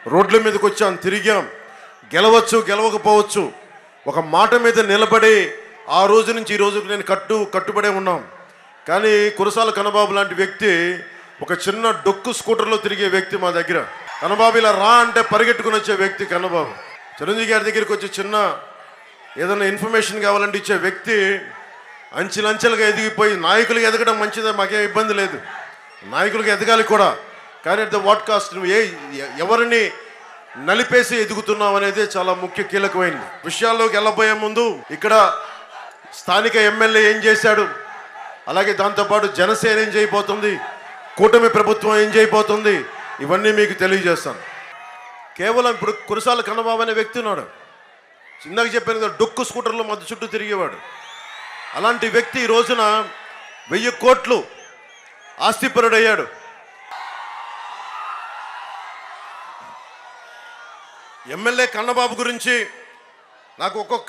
రోడ్ల మీదకి వచ్చాం తిరిగాం గెలవచ్చు గెలవకపోవచ్చు ఒక మాట మీద నిలబడి ఆ రోజు నుంచి ఈ రోజుకి నేను కట్టు కట్టుబడే ఉన్నాం కానీ కురసాల కన్నబాబు లాంటి వ్యక్తి ఒక చిన్న డొక్కు స్కూటర్లో తిరిగే వ్యక్తి మా దగ్గర కన్నబాబు ఇలా రా అంటే పరిగెట్టుకుని వచ్చే వ్యక్తి కన్నబాబు చిరంజీవి గారి దగ్గరికి వచ్చి చిన్న ఏదైనా ఇన్ఫర్మేషన్ కావాలంటే ఇచ్చే వ్యక్తి అంచెలంచెలుగా ఎదిగిపోయి నాయకులు ఎదగడం మంచిదే మాకేం ఇబ్బంది లేదు నాయకులకు ఎదగాలి కూడా కానీ అట్ ద వాట్ కాస్ట్ నువ్వు ఏ ఎ- ఎవరిని నలిపేసి ఎదుగుతున్నావు అనేది చాలా ముఖ్య కీలకమైనది విషయాల్లోకి వెళ్ళబోయే ముందు ఇక్కడ స్థానిక ఎమ్మెల్యే ఏం చేశాడు అలాగే దాంతోపాటు జనసేన ఏం చేయబోతుంది కూటమి ప్రభుత్వం ఏం చేయబోతుంది ఇవన్నీ మీకు తెలియజేస్తాను కేవలం ఇప్పుడు కురసాల కన్నబాబు అనే వ్యక్తి ఉన్నాడు ఇందాక చెప్పాను కదా డొక్కు స్కూటర్లో మధ్య చుట్టూ తిరిగేవాడు అలాంటి వ్యక్తి ఈ రోజున వెయ్యి కోట్లు ఆస్తిపరుడయ్యాడు ఎమ్మెల్యే కన్నబాబు గురించి నాకు ఒక్కొక్క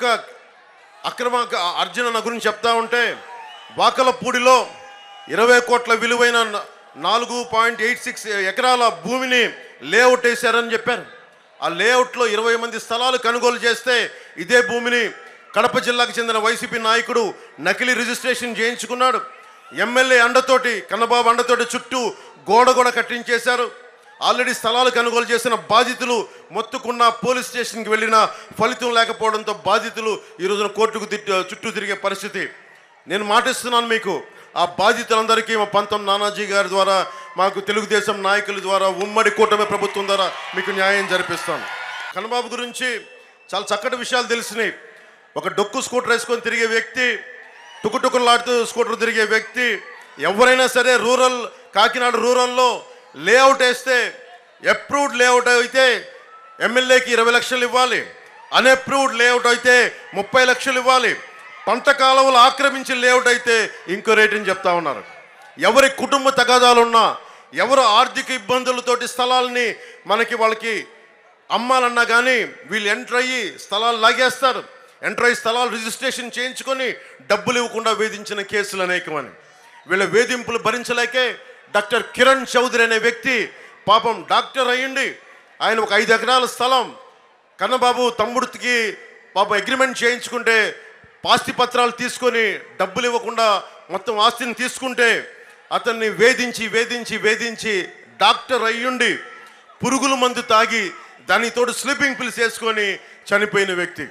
అక్రమ అర్జున నా గురించి చెప్తా ఉంటే వాకలపూడిలో ఇరవై కోట్ల విలువైన న- నాలుగు పాయింట్ ఎయిట్ సిక్స్ ఎకరాల భూమిని లేఅవుట్ వేశారని చెప్పారు ఆ లేఅవుట్లో ఇరవై మంది స్థలాలు కొనుగోలు చేస్తే ఇదే భూమిని కడప జిల్లాకు చెందిన వైసీపీ నాయకుడు నకిలీ రిజిస్ట్రేషన్ చేయించుకున్నాడు ఎమ్మెల్యే అండతోటి కన్నబాబు అండతోటి చుట్టూ గోడ కూడా కట్టించేశారు ఆల్రెడీ స్థలాలు కొనుగోలు చేసిన బాధితులు మొత్తుకున్న పోలీస్ స్టేషన్కి వెళ్ళిన ఫలితం లేకపోవడంతో బాధితులు ఈ రోజున కోర్టుకు తిట్టు- చుట్టూ తిరిగే పరిస్థితి నేను మాటిస్తున్నాను మీకు ఆ బాధితులందరికీ మా పంతం నానాజీ గారి ద్వారా మాకు తెలుగుదేశం నాయకుల ద్వారా ఉమ్మడి కూటమి ప్రభుత్వం ద్వారా మీకు న్యాయం జరిపిస్తాను కన్నబాబు గురించి చాలా చక్కటి విషయాలు తెలిసినాయి ఒక డొక్కు స్కూటర్ వేసుకొని తిరిగే వ్యక్తి టుకుటుకులాడుతూ స్కూటర్ తిరిగే వ్యక్తి ఎవరైనా సరే రూరల్ కాకినాడ రూరల్లో లేఅవుట్ వేస్తే అప్రూవ్డ్ లేఅవుట్ అయితే ఎమ్మెల్యేకి ఇరవై లక్షలు ఇవ్వాలి అన్అప్రూవ్డ్ లేఅవుట్ అయితే ముప్పై లక్షలు ఇవ్వాలి పంట కాలువలు ఆక్రమించి లేఅవుట్ అయితే ఇంకో రేటుని చెప్తా ఉన్నారు ఎవరి కుటుంబ తగాదాలున్నా ఎవరు ఆర్థిక ఇబ్బందులతోటి స్థలాల్ని మనకి వాళ్ళకి అమ్మాలన్నా కానీ వీళ్ళు ఎంటర్ అయ్యి స్థలాలు లాగేస్తారు ఎంటర్ అయ్యి స్థలాలు రిజిస్ట్రేషన్ చేయించుకొని డబ్బులు ఇవ్వకుండా వేధించిన కేసులు అనేకమని వీళ్ళ వేధింపులు భరించలేకే డాక్టర్ కిరణ్ చౌదరి అనే వ్యక్తి పాపం డాక్టర్ అయ్యిండి ఆయన ఒక ఐదు ఎకరాల స్థలం కన్నబాబు తమ్ముడికి పాపం అగ్రిమెంట్ చేయించుకుంటే ఆస్తి పత్రాలు తీసుకొని డబ్బులు ఇవ్వకుండా మొత్తం ఆస్తిని తీసుకుంటే అతన్ని వేధించి వేధించి వేధించి డాక్టర్ అయ్యుండి పురుగుల మందు తాగి దానితోటి స్లీపింగ్ పిల్స్ వేసుకొని చనిపోయిన వ్యక్తి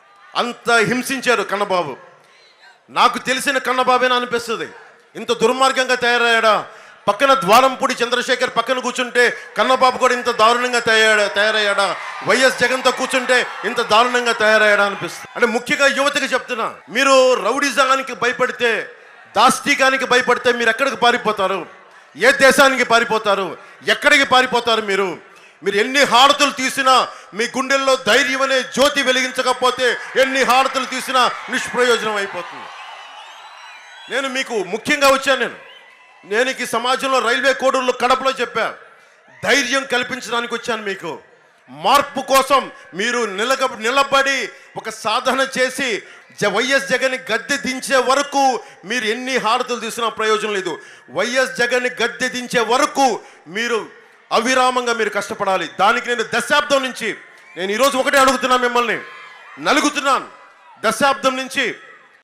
అంత హింసించారు కన్నబాబు నాకు తెలిసిన కన్నబాబేనా అనిపిస్తుంది ఇంత దుర్మార్గంగా తయారయ్యాడా పక్కన ద్వారంపూడి చంద్రశేఖర్ పక్కన కూర్చుంటే కన్నబాబు కూడా ఇంత దారుణంగా తయారా తయారయ్యాడా వైఎస్ జగన్తో కూర్చుంటే ఇంత దారుణంగా తయారయ్యాడా అనిపిస్తుంది అంటే ముఖ్యంగా యువతకి చెప్తున్నా మీరు రౌడిజానికి భయపడితే దాష్టీకానికి భయపడితే మీరు ఎక్కడికి పారిపోతారు ఏ దేశానికి పారిపోతారు ఎక్కడికి పారిపోతారు మీరు మీరు ఎన్ని హారతులు తీసినా మీ గుండెల్లో ధైర్యం అనే జ్యోతి వెలిగించకపోతే ఎన్ని హారతులు తీసినా నిష్ప్రయోజనం అయిపోతుంది నేను మీకు ముఖ్యంగా వచ్చాను నేను నేను ఈ సమాజంలో రైల్వే కోడూరులో కడపలో చెప్పా ధైర్యం కల్పించడానికి వచ్చాను మీకు మార్పు కోసం మీరు నిలగ నిలబడి ఒక సాధన చేసి జ వైఎస్ జగన్ గద్దె దించే వరకు మీరు ఎన్ని హారతులు తీసినా ప్రయోజనం లేదు వైఎస్ జగన్ గద్దె దించే వరకు మీరు అవిరామంగా మీరు కష్టపడాలి దానికి నేను దశాబ్దం నుంచి నేను ఈరోజు ఒకటే అడుగుతున్నా మిమ్మల్ని నలుగుతున్నాను దశాబ్దం నుంచి